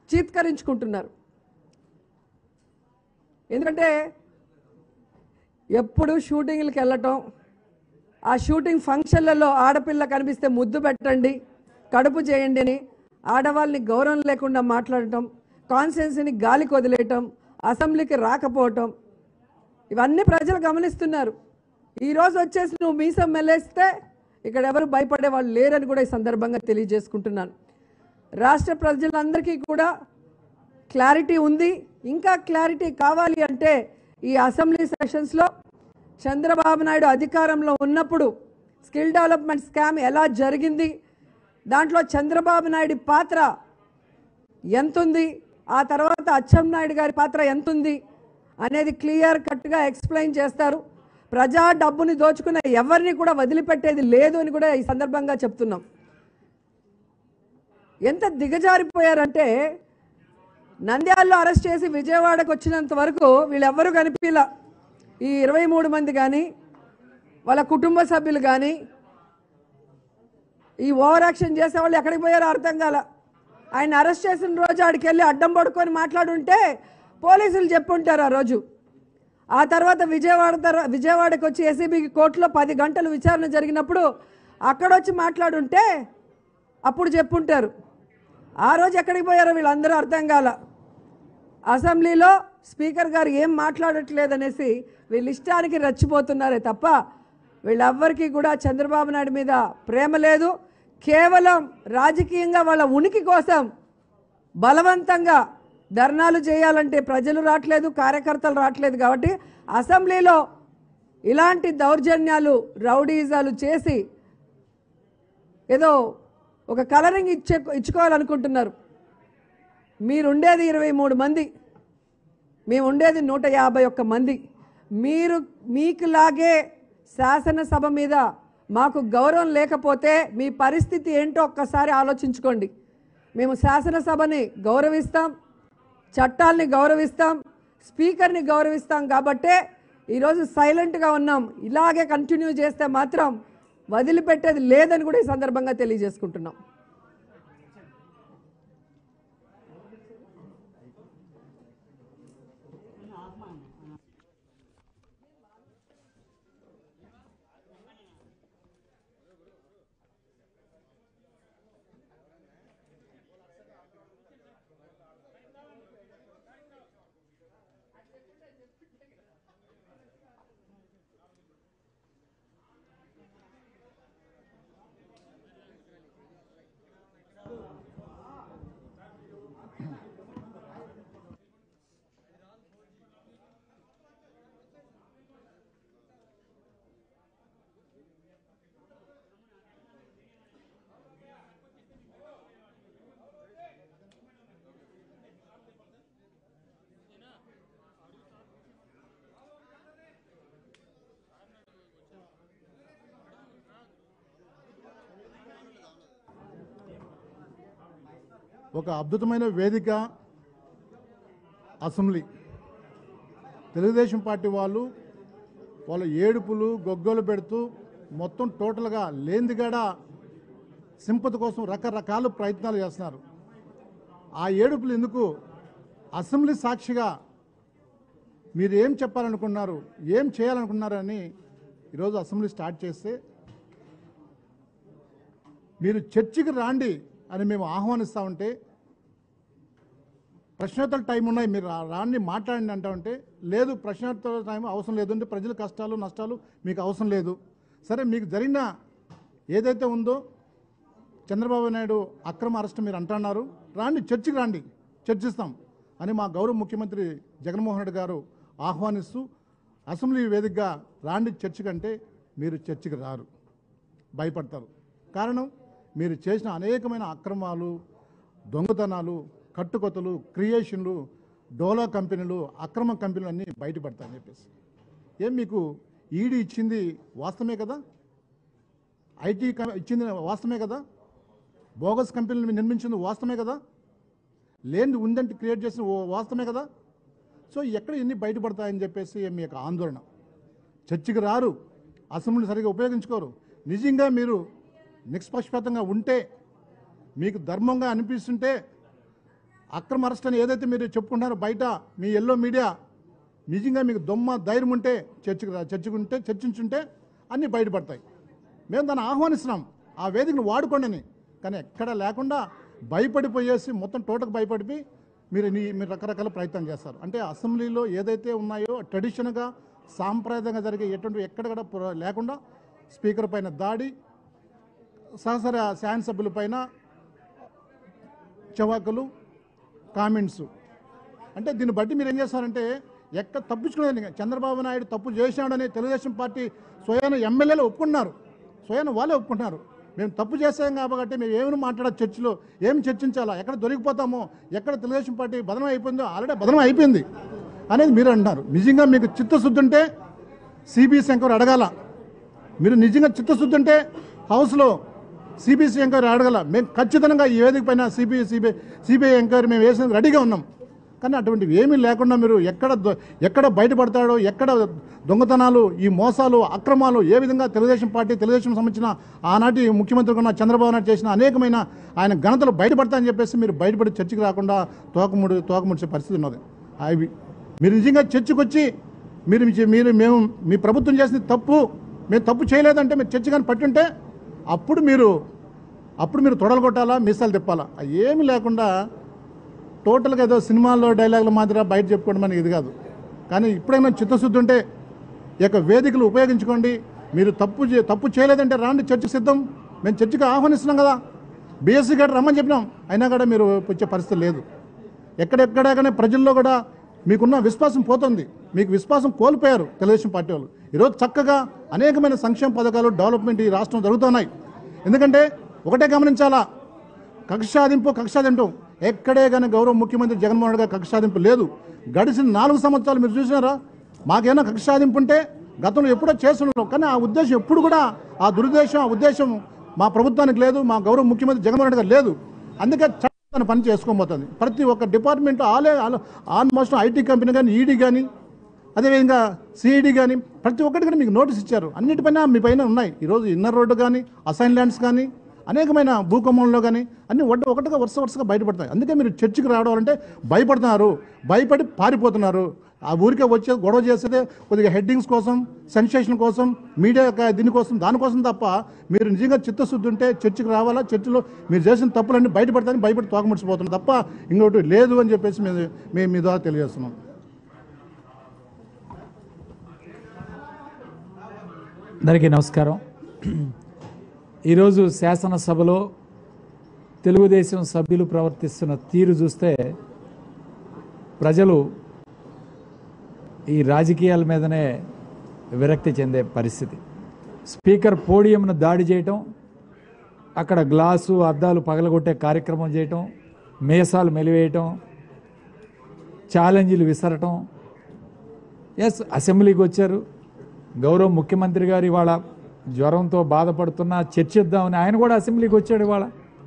చీత్కరించుకుంటున్నారు ఎందుకంటే ఎప్పుడు షూటింగ్లకు వెళ్ళటం ఆ షూటింగ్ ఫంక్షన్లలో ఆడపిల్ల కనిపిస్తే ముద్దు పెట్టండి కడుపు చేయండి అని ఆడవాళ్ళని గౌరవం లేకుండా మాట్లాడటం కాన్స్టిట్యున్సీని గాలికి వదిలేయటం అసెంబ్లీకి రాకపోవటం ఇవన్నీ ప్రజలు గమనిస్తున్నారు ఈరోజు వచ్చేసి నువ్వు మీసం మెల్లేస్తే ఇక్కడ ఎవరు భయపడే వాళ్ళు లేరని కూడా ఈ సందర్భంగా తెలియజేసుకుంటున్నాను రాష్ట్ర ప్రజలందరికీ కూడా క్లారిటీ ఉంది ఇంకా క్లారిటీ కావాలి అంటే ఈ అసెంబ్లీ సెషన్స్లో చంద్రబాబు నాయుడు అధికారంలో ఉన్నప్పుడు స్కిల్ డెవలప్మెంట్ స్కామ్ ఎలా జరిగింది దాంట్లో చంద్రబాబు నాయుడు పాత్ర ఎంతుంది ఆ తర్వాత అచ్చెన్నాయుడు గారి పాత్ర ఎంతుంది అనేది క్లియర్ కట్గా ఎక్స్ప్లెయిన్ చేస్తారు ప్రజా డబ్బుని దోచుకున్న ఎవరిని కూడా వదిలిపెట్టేది లేదు అని కూడా ఈ సందర్భంగా చెప్తున్నాం ఎంత దిగజారిపోయారంటే నంద్యాలలో అరెస్ట్ చేసి విజయవాడకు వచ్చినంత వరకు వీళ్ళెవ్వరూ కనిపించలా ఈ ఇరవై మూడు మంది కానీ వాళ్ళ కుటుంబ సభ్యులు కానీ ఈ ఓవర్ యాక్షన్ చేసే వాళ్ళు ఎక్కడికి పోయారో అర్థం కాల ఆయన అరెస్ట్ చేసిన రోజు ఆడికి వెళ్ళి అడ్డం పడుకొని మాట్లాడుంటే పోలీసులు చెప్పుంటారు ఆ రోజు ఆ తర్వాత విజయవాడ తర్వా విజయవాడకి వచ్చి ఏసీబీ కోర్టులో పది గంటలు విచారణ జరిగినప్పుడు అక్కడొచ్చి మాట్లాడుంటే అప్పుడు చెప్పుంటారు ఆ రోజు ఎక్కడికి పోయారో వీళ్ళందరూ అర్థం కాల అసెంబ్లీలో స్పీకర్ గారు ఏం మాట్లాడట్లేదనేసి వీళ్ళ ఇష్టానికి రెచ్చిపోతున్నారే తప్ప వీళ్ళెవ్వరికీ కూడా చంద్రబాబు నాయుడు మీద ప్రేమ లేదు కేవలం రాజకీయంగా వాళ్ళ ఉనికి కోసం బలవంతంగా ధర్నాలు చేయాలంటే ప్రజలు రావట్లేదు కార్యకర్తలు రావట్లేదు కాబట్టి అసెంబ్లీలో ఇలాంటి దౌర్జన్యాలు రౌడీజాలు చేసి ఏదో ఒక కలరింగ్ ఇచ్చే ఇచ్చుకోవాలనుకుంటున్నారు మీరుండేది ఇరవై మూడు మంది మేము ఉండేది నూట యాభై ఒక్క మంది మీరు మీకులాగే శాసనసభ మీద మాకు గౌరవం లేకపోతే మీ పరిస్థితి ఏంటో ఒక్కసారి ఆలోచించుకోండి మేము శాసనసభని గౌరవిస్తాం చట్టాల్ని గౌరవిస్తాం స్పీకర్ని గౌరవిస్తాం కాబట్టే ఈరోజు సైలెంట్గా ఉన్నాం ఇలాగే కంటిన్యూ చేస్తే మాత్రం వదిలిపెట్టేది లేదని కూడా ఈ సందర్భంగా తెలియజేసుకుంటున్నాం ఒక అద్భుతమైన వేదిక అసెంబ్లీ తెలుగుదేశం పార్టీ వాళ్ళు వాళ్ళ ఏడుపులు గొగ్గలు పెడుతూ మొత్తం టోటల్గా లేనిదిగడ సింపతి కోసం రకరకాల ప్రయత్నాలు చేస్తున్నారు ఆ ఏడుపులు ఎందుకు అసెంబ్లీ సాక్షిగా మీరు ఏం చెప్పాలనుకున్నారు ఏం చేయాలనుకున్నారని ఈరోజు అసెంబ్లీ స్టార్ట్ చేస్తే మీరు చర్చికి రాండి అని మేము ఆహ్వానిస్తా ఉంటే ప్రశ్నోత్తర టైం ఉన్నాయి మీరు రా- రాండి మాట్లాడండి అంటా ఉంటే లేదు ప్రశ్నోత్తర టైం అవసరం లేదు అంటే ప్రజల కష్టాలు నష్టాలు మీకు అవసరం లేదు సరే మీకు జరిగిన ఏదైతే ఉందో చంద్రబాబు నాయుడు అక్రమ అరెస్ట్ మీరు అంటున్నారు రాండి చర్చికి రాండి చర్చిస్తాం అని మా గౌరవ ముఖ్యమంత్రి జగన్మోహన్ రెడ్డి గారు ఆహ్వానిస్తూ అసెంబ్లీ వేదికగా రాండి చర్చికి అంటే మీరు చర్చికి రారు భయపడతారు కారణం మీరు చేసిన అనేకమైన అక్రమాలు దొంగతనాలు కట్టుకొత్తలు క్రియేషన్లు డోలా కంపెనీలు అక్రమ కంపెనీలు అన్నీ బయటపడతాయని చెప్పేసి ఏం మీకు ఈడీ ఇచ్చింది వాస్తవమే కదా ఐటీ కం- ఇచ్చింది వాస్తవమే కదా బోగస్ కంపెనీలు నిర్మించింది వాస్తవమే కదా లేనిది ఉందంటే క్రియేట్ చేసిన ఓ వాస్తవమే కదా సో ఎక్కడ ఎన్ని బయటపడతాయని చెప్పేసి మీ యొక్క ఆందోళన చర్చికి రారు అసెంబ్లీ సరిగా ఉపయోగించుకోరు నిజంగా మీరు నిష్పక్షపాతంగా ఉంటే మీకు ధర్మంగా అనిపిస్తుంటే అక్రమ అరెస్ట్ అని ఏదైతే మీరు చెప్పుకుంటున్నారో బయట మీ ఎల్లో మీడియా నిజంగా మీకు దొమ్మ ధైర్యం ఉంటే చర్చకు రా- చర్చకుంటే చర్చించుంటే అన్నీ బయటపడతాయి మేము దాన్ని ఆహ్వానిస్తున్నాం ఆ వేదికను వాడుకోండి కానీ ఎక్కడ లేకుండా భయపడిపోయేసి మొత్తం టోటకు భయపడిపోయి మీరు నీ- మీరు రకరకాల ప్రయత్నం చేస్తారు అంటే అసెంబ్లీలో ఏదైతే ఉన్నాయో ట్రెడిషన్గా సాంప్రదాయంగా జరిగే ఎటువంటి ఎక్కడ కూడా పుర- లేకుండా స్పీకర్ పైన దాడి సహసర శాసనసభ్యుల పైన చవాకులు కామెంట్స్ అంటే దీన్ని బట్టి మీరు ఏం చేస్తారంటే ఎక్కడ తప్పించుకునేది చంద్రబాబు నాయుడు తప్పు చేశాడని తెలుగుదేశం పార్టీ స్వయాన ఎమ్మెల్యేలు ఒప్పుకున్నారు స్వయాన వాళ్ళే ఒప్పుకుంటున్నారు మేము తప్పు చేసాం కాబట్టి మేము ఏమైనా మాట్లాడ చర్చలో ఏం చర్చించాలా ఎక్కడ దొరికిపోతామో ఎక్కడ తెలుగుదేశం పార్టీ బదనం అయిపోయిందో ఆల్రెడీ బదనం అయిపోయింది అనేది మీరు అంటున్నారు నిజంగా మీకు చిత్తశుద్ధి ఉంటే సిబిఎస్ ఎంక్వైరీ అడగాల మీరు నిజంగా చిత్తశుద్ధి ఉంటే హౌస్లో సిబిఎస్ఈ ఎంక్వైరీ అడగల మేము ఖచ్చితంగా ఈ వేదిక పైన సిబిఐ సిబిఐ సిబిఐ ఎంక్వైరీ మేము వేసేందుకు రెడీగా ఉన్నాం కానీ అటువంటివి ఏమీ లేకుండా మీరు ఎక్కడ దొ- ఎక్కడ బయటపడతాడో ఎక్కడ దొంగతనాలు ఈ మోసాలు అక్రమాలు ఏ విధంగా తెలుగుదేశం పార్టీ తెలుగుదేశం సంబంధించిన ఆనాటి ముఖ్యమంత్రి ఉన్న చంద్రబాబు నాయుడు చేసిన అనేకమైన ఆయన ఘనతలు బయటపడతాయని చెప్పేసి మీరు బయటపడి చర్చకి రాకుండా తోకముడి తోకముడిచే పరిస్థితి ఉన్నది అవి మీరు నిజంగా చర్చకు వచ్చి మీరు మీ- మీరు మేము మీ ప్రభుత్వం చేసిన తప్పు మేము తప్పు చేయలేదంటే మీరు చర్చ కానీ పట్టుంటే అప్పుడు మీరు అప్పుడు మీరు తొడలు కొట్టాలా మిసాలు తిప్పాలా అవి ఏమీ లేకుండా టోటల్గా ఏదో సినిమాల్లో డైలాగులు మాదిరి బయట చెప్పుకోవడం మనకి ఇది కాదు కానీ ఇప్పుడైనా చిత్తశుద్ధి ఉంటే ఈ యొక్క వేదికలు ఉపయోగించుకోండి మీరు తప్పు చే- తప్పు చేయలేదంటే రాండి చర్చకు సిద్ధం మేము చర్చకు ఆహ్వానిస్తున్నాం కదా బీఎస్సీ గారు రమ్మని చెప్పినాం అయినా కూడా మీరు వచ్చే పరిస్థితి లేదు ఎక్కడెక్కడ కానీ ప్రజల్లో కూడా మీకున్న విశ్వాసం పోతుంది మీకు విశ్వాసం కోల్పోయారు తెలుగుదేశం పార్టీ వాళ్ళు ఈరోజు చక్కగా అనేకమైన సంక్షేమ పథకాలు డెవలప్మెంట్ ఈ రాష్ట్రం జరుగుతున్నాయి ఎందుకంటే ఒకటే గమనించాలా కక్షాదింపు కక్షాదింపు ఎక్కడే కానీ గౌరవ ముఖ్యమంత్రి జగన్మోహన్ రెడ్డి గారి కక్షాదింపు లేదు గడిచిన నాలుగు సంవత్సరాలు మీరు చూసినారా మాకేమైనా కక్షాదింపు ఉంటే గతంలో ఎప్పుడో చేస్తున్నాం కానీ ఆ ఉద్దేశం ఎప్పుడు కూడా ఆ దురుద్దేశం ఆ ఉద్దేశం మా ప్రభుత్వానికి లేదు మా గౌరవ ముఖ్యమంత్రి జగన్మోహన్ రెడ్డి గారు లేదు అందుకే చట్టం తన పని చేసుకోబోతుంది ప్రతి ఒక్క డిపార్ట్మెంట్ ఆలే ఆల్మోస్ట్ ఐటీ కంపెనీ కానీ ఈడీ కానీ అదేవిధంగా సిఐడి కానీ ప్రతి ఒక్కటి కూడా మీకు నోటీస్ ఇచ్చారు అన్నిటిపైన మీ పైన ఉన్నాయి ఈరోజు ఇన్నర్ రోడ్డు కానీ అసైన్ ల్యాండ్స్ కానీ అనేకమైన భూకంపంలో కానీ అన్ని ఒకటి ఒకటిగా వరుస వరుసగా బయటపడతాయి అందుకే మీరు చర్చికి రావడం అంటే భయపడుతున్నారు భయపడి పారిపోతున్నారు ఆ ఊరికే వచ్చే గొడవ చేసేదే కొద్దిగా హెడ్డింగ్స్ కోసం సెన్సేషన్ కోసం మీడియా యొక్క దీనికోసం దానికోసం తప్ప మీరు నిజంగా చిత్తశుద్ధి ఉంటే చర్చికి రావాలా చర్చిలో మీరు చేసిన తప్పులన్నీ బయటపడతాయని భయపడి తోకముడిచిపోతున్నారు తప్ప ఇంకోటి లేదు అని చెప్పేసి మేము మేము మీ ద్వారా తెలియజేస్తున్నాం అందరికీ నమస్కారం ఈరోజు శాసనసభలో తెలుగుదేశం సభ్యులు ప్రవర్తిస్తున్న తీరు చూస్తే ప్రజలు ఈ రాజకీయాల మీదనే విరక్తి చెందే పరిస్థితి స్పీకర్ పోడియంను దాడి చేయటం అక్కడ గ్లాసు అద్దాలు పగలగొట్టే కార్యక్రమం చేయటం మేసాలు మెలివేయటం ఛాలెంజ్లు విసరటం ఎస్ అసెంబ్లీకి వచ్చారు గౌరవ ముఖ్యమంత్రి గారు ఇవాళ జ్వరంతో బాధపడుతున్నా చర్చిద్దామని ఆయన కూడా అసెంబ్లీకి వచ్చాడు ఇవాళ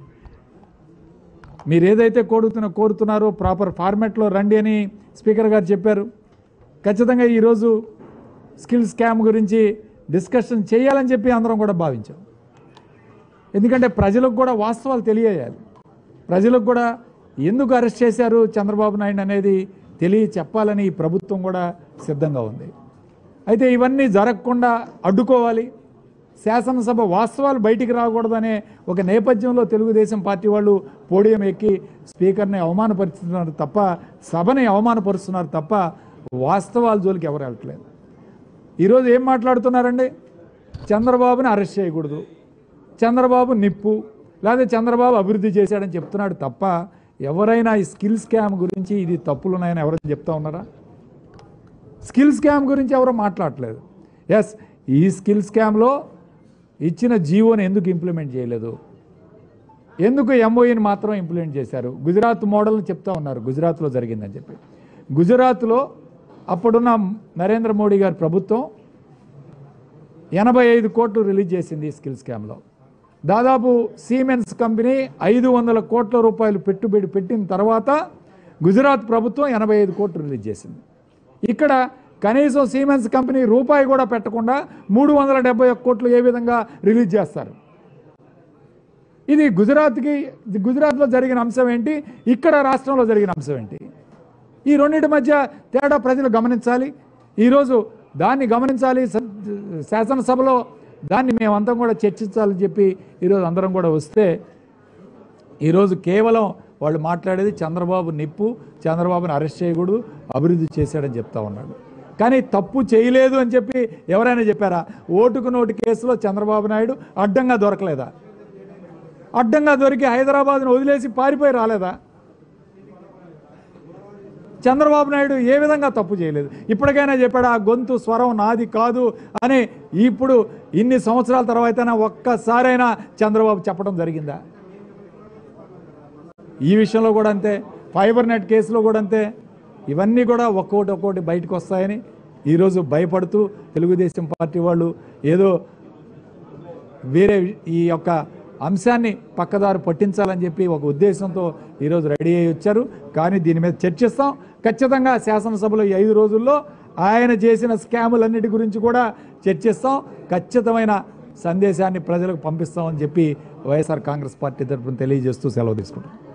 మీరు ఏదైతే కోరుతున్న కోరుతున్నారో ప్రాపర్ ఫార్మాట్లో రండి అని స్పీకర్ గారు చెప్పారు ఖచ్చితంగా ఈరోజు స్కిల్ స్కామ్ గురించి డిస్కషన్ చేయాలని చెప్పి అందరం కూడా భావించాం ఎందుకంటే ప్రజలకు కూడా వాస్తవాలు తెలియజేయాలి ప్రజలకు కూడా ఎందుకు అరెస్ట్ చేశారు చంద్రబాబు నాయుడు అనేది తెలియ చెప్పాలని ఈ ప్రభుత్వం కూడా సిద్ధంగా ఉంది అయితే ఇవన్నీ జరగకుండా అడ్డుకోవాలి శాసనసభ వాస్తవాలు బయటికి రాకూడదనే ఒక నేపథ్యంలో తెలుగుదేశం పార్టీ వాళ్ళు పోడియం ఎక్కి స్పీకర్ని అవమానపరుస్తున్నారు తప్ప సభని అవమానపరుస్తున్నారు తప్ప వాస్తవాల జోలికి ఎవరు వెళ్ళట్లేదు ఈరోజు ఏం మాట్లాడుతున్నారండి చంద్రబాబుని అరెస్ట్ చేయకూడదు చంద్రబాబు నిప్పు లేదా చంద్రబాబు అభివృద్ధి చేశాడని చెప్తున్నాడు తప్ప ఎవరైనా ఈ స్కిల్ స్కామ్ గురించి ఇది తప్పులున్నాయని ఎవరైనా చెప్తా ఉన్నారా స్కిల్ స్కామ్ గురించి ఎవరో మాట్లాడట్లేదు ఎస్ ఈ స్కిల్ స్కామ్లో ఇచ్చిన జీవోని ఎందుకు ఇంప్లిమెంట్ చేయలేదు ఎందుకు ఎంఓఈని మాత్రం ఇంప్లిమెంట్ చేశారు గుజరాత్ మోడల్ని చెప్తా ఉన్నారు గుజరాత్లో జరిగిందని చెప్పి గుజరాత్లో అప్పుడున్న నరేంద్ర మోడీ గారి ప్రభుత్వం ఎనభై ఐదు కోట్లు రిలీజ్ చేసింది ఈ స్కిల్ స్కామ్లో దాదాపు సీమెన్స్ కంపెనీ ఐదు వందల కోట్ల రూపాయలు పెట్టుబడి పెట్టిన తర్వాత గుజరాత్ ప్రభుత్వం ఎనభై ఐదు కోట్లు రిలీజ్ చేసింది ఇక్కడ కనీసం సీమెన్స్ కంపెనీ రూపాయి కూడా పెట్టకుండా మూడు వందల డెబ్బై ఒక్క కోట్లు ఏ విధంగా రిలీజ్ చేస్తారు ఇది గుజరాత్కి గుజరాత్లో జరిగిన అంశం ఏంటి ఇక్కడ రాష్ట్రంలో జరిగిన అంశం ఏంటి ఈ రెండింటి మధ్య తేడా ప్రజలు గమనించాలి ఈరోజు దాన్ని గమనించాలి స- శాసనసభలో దాన్ని మేమంతా కూడా చర్చించాలని చెప్పి ఈరోజు అందరం కూడా వస్తే ఈరోజు కేవలం వాళ్ళు మాట్లాడేది చంద్రబాబు నిప్పు చంద్రబాబుని అరెస్ట్ చేయకూడదు అభివృద్ధి చేశాడని చెప్తా ఉన్నాడు కానీ తప్పు చేయలేదు అని చెప్పి ఎవరైనా చెప్పారా ఓటుకు నోటు కేసులో చంద్రబాబు నాయుడు అడ్డంగా దొరకలేదా అడ్డంగా దొరికి హైదరాబాద్ను వదిలేసి పారిపోయి రాలేదా చంద్రబాబు నాయుడు ఏ విధంగా తప్పు చేయలేదు ఇప్పటికైనా చెప్పాడు ఆ గొంతు స్వరం నాది కాదు అని ఇప్పుడు ఇన్ని సంవత్సరాల తర్వాత ఒక్కసారైనా చంద్రబాబు చెప్పడం జరిగిందా ఈ విషయంలో కూడా అంతే ఫైబర్ నెట్ కేసులో కూడా అంతే ఇవన్నీ కూడా ఒక్కొక్కటి ఒక్కొక్కటి బయటకు వస్తాయని ఈరోజు భయపడుతూ తెలుగుదేశం పార్టీ వాళ్ళు ఏదో వేరే ఈ యొక్క అంశాన్ని పక్కదారు పట్టించాలని చెప్పి ఒక ఉద్దేశంతో ఈరోజు రెడీ అయ్యి వచ్చారు కానీ దీని మీద చర్చిస్తాం ఖచ్చితంగా శాసనసభలో ఈ ఐదు రోజుల్లో ఆయన చేసిన స్కాములన్నిటి గురించి కూడా చర్చిస్తాం ఖచ్చితమైన సందేశాన్ని ప్రజలకు పంపిస్తామని చెప్పి వైఎస్ఆర్ కాంగ్రెస్ పార్టీ తరఫున తెలియజేస్తూ సెలవు తీసుకుంటాం